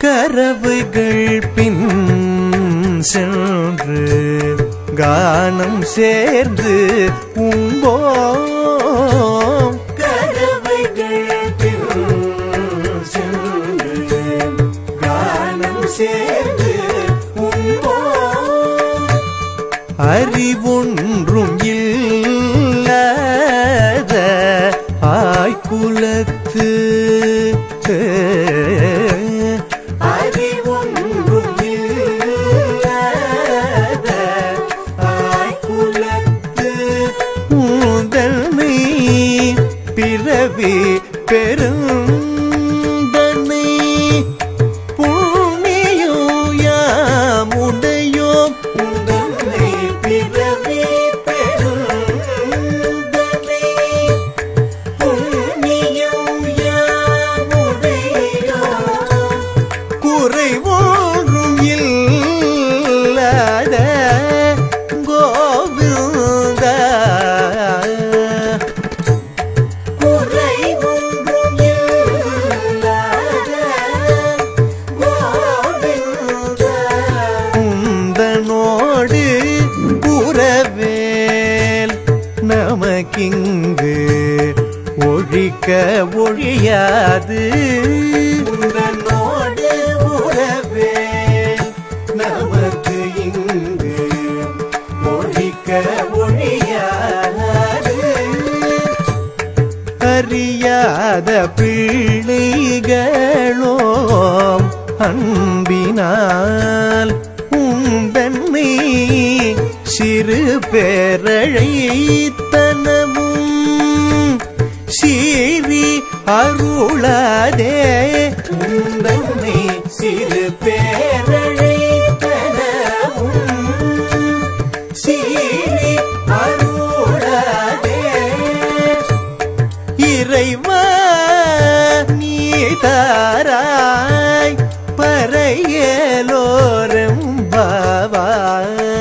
கரவுகள் பின் சென்று கானம் சேர்ந்து உம்போம் கரவுகள் பின் சென்று கானம் சேர்ந்து உம்போம் அறிவொன்றும் இல்லாத ஆய்குலத்து அறிவொன்றும் இல்லாத ஆய்குலத்து முதன்மை பிறவி பெருந்தனை புண்ணியோ யாமுடையோம் உந்தன்னை பிறவி பெருந்தனை புண்ணியோ யாமுடையோம் குறைவோரும் இல்லாத கோவிந்தா குறைவொன்றும் இல்லாத கோவிந்தா. உந்தனோடு உறவேல் நமக்கிங்கு ஒழிக்க ஒழியாது உந்தனோடு உறவேல் நமக்கு இங்கு ஒழிக்க ஒழியாது அறியாத பிள்ளைகளோம் அன்பினால் உந்தன்மை சிறு பேரழைத்தனமும் சீறி அருளாதே உந்தன்மை சிறு பேரழைத்தனமும் சீறி அருளாதே இறைவா நீ தாராய் பறையலோரம் பாவாய்